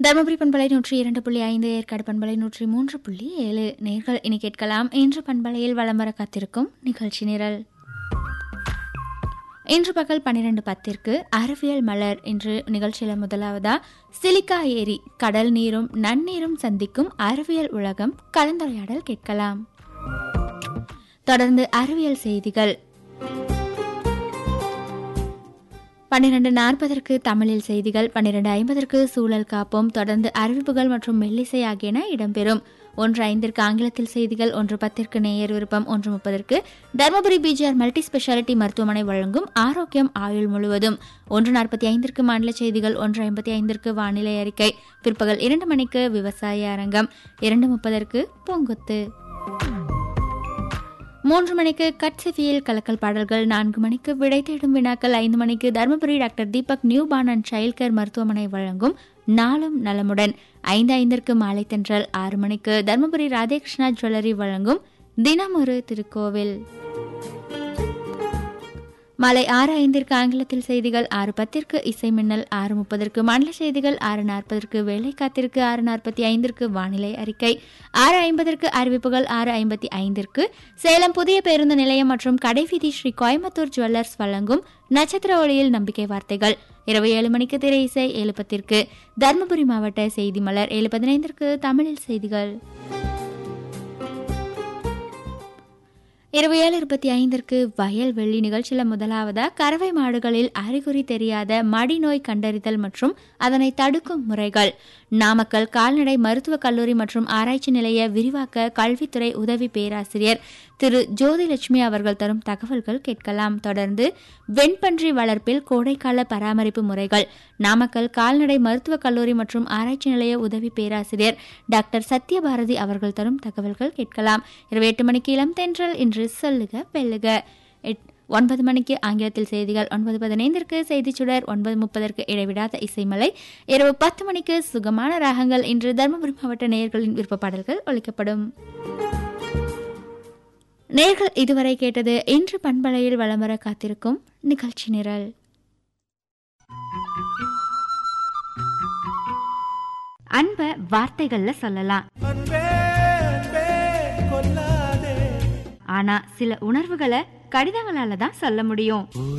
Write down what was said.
தருமபுரி பண்பலை நூற்றி இரண்டு புள்ளி ஐந்து ஏற்காடு பண்பலை நூற்றி மூன்று புள்ளி ஏழு நேர்கள் இனி கேட்கலாம் இன்று பண்பலையில் வலம் வர காத்திருக்கும் நிகழ்ச்சி நிரல் இன்று பகல் பன்னிரண்டு பத்திற்கு அறிவியல் மலர் இன்று நிகழ்ச்சியில முதலாவதா சிலிக்கா ஏரி கடல் நீரும் நன்னீரும் சந்திக்கும் அறிவியல் உலகம் கலந்துரையாடல் கேட்கலாம் தொடர்ந்து அறிவியல் செய்திகள் பன்னிரண்டு நாற்பதற்கு தமிழில் செய்திகள் பன்னிரண்டு ஐம்பதற்கு சூழல் காப்போம் தொடர்ந்து அறிவிப்புகள் மற்றும் மெல்லிசை ஆகியன இடம்பெறும் ஒன்று ஐந்திற்கு ஆங்கிலத்தில் செய்திகள் ஒன்று பத்திற்கு நேயர் விருப்பம் ஒன்று முப்பதற்கு தருமபுரி பிஜிஆர் மல்டி ஸ்பெஷாலிட்டி மருத்துவமனை வழங்கும் ஆரோக்கியம் ஆயுள் முழுவதும் ஒன்று நாற்பத்தி ஐந்திற்கு மாநில செய்திகள் ஒன்று ஐம்பத்தி ஐந்திற்கு வானிலை அறிக்கை பிற்பகல் இரண்டு மணிக்கு விவசாய அரங்கம் இரண்டு முப்பதற்கு பூங்குத்து மூன்று மணிக்கு கட்சிவியல் கலக்கல் பாடல்கள் நான்கு மணிக்கு விடை தேடும் வினாக்கள் ஐந்து மணிக்கு Dharmapuri doctor Deepak new born and child care மருத்துவமனை வழங்கும் நாளும் நலமுடன் ஐந்து ஐந்திற்கு மாலை தென்றல் ஆறு மணிக்கு தருமபுரி ராதேகிருஷ்ணா ஜுவல்லரி வழங்கும் தினமொரு திருக்கோவில் மாலை ஆறு ஐந்திற்கு ஆங்கிலத்தில் செய்திகள் ஆறு பத்திற்கு இசை மின்னல் ஆறு முப்பதற்கு மாநில செய்திகள் ஆறு நாற்பதற்கு வேலை காத்திற்கு ஆறு நாற்பத்தி ஐந்திற்கு வானிலை அறிக்கை ஆறு ஐம்பதற்கு அறிவிப்புகள் ஆறு ஐம்பத்தி ஐந்திற்கு சேலம் புதிய பேருந்து நிலையம் மற்றும் கடைவீதி ஸ்ரீ கோயம்புத்தூர் ஜுவல்லர்ஸ் வழங்கும் நட்சத்திர ஒளியில் நம்பிக்கை வார்த்தைகள் இரவு ஏழு மணிக்கு திரை இசை ஏழு பத்திற்கு தருமபுரி மாவட்ட செய்தி மலர் ஏழு பதினைந்திற்கு தமிழில் செய்திகள் இரவு ஏழு இருபத்தி ஐந்திற்கு வயல் வெள்ளி நிகழ்ச்சியில் முதலாவதா கறவை மாடுகளில் அறிகுறி தெரியாத மடிநோய் கண்டறிதல் மற்றும் அதனை தடுக்கும் முறைகள் நாமக்கல் கால்நடை மருத்துவக் கல்லூரி மற்றும் ஆராய்ச்சி நிலைய விரிவாக்க கல்வித்துறை உதவி பேராசிரியர் திரு ஜோதிலட்சுமி அவர்கள் தரும் தகவல்கள் கேட்கலாம் தொடர்ந்து வெண்பன்றி வளர்ப்பில் கோடைக்கால பராமரிப்பு முறைகள் நாமக்கல் கால்நடை மருத்துவக் கல்லூரி மற்றும் ஆராய்ச்சி நிலைய உதவி பேராசிரியர் டாக்டர் சத்யபாரதி அவர்கள் தரும் தகவல்கள் கேட்கலாம் இரவு எட்டு மணிக்கு இளம் தென்றல் இன்று சொல்லுக வெல்லுக எட்- ஒன்பது மணிக்கு ஆங்கிலத்தில் செய்திகள் ஒன்பது பதினைந்திற்கு செய்திச் சுடர் ஒன்பது முப்பதற்கு இடைவிடாத இசைமலை இரவு பத்து மணிக்கு சுகமான ராகங்கள் இன்று தருமபுரி மாவட்ட நேயர்களின் விருப்ப பாடல்கள் ஒலிக்கப்படும் நேர்கள் இதுவரை கேட்டது இன்று பண்பலையில் வலம் வர காத்திருக்கும் நிகழ்ச்சி நிரல் அன்ப வார்த்தைகள்ல சொல்லலாம் அன்பே அன்பே கொல்லாதே ஆனா சில உணர்வுகளை கடிதங்களால தான் சொல்ல முடியும்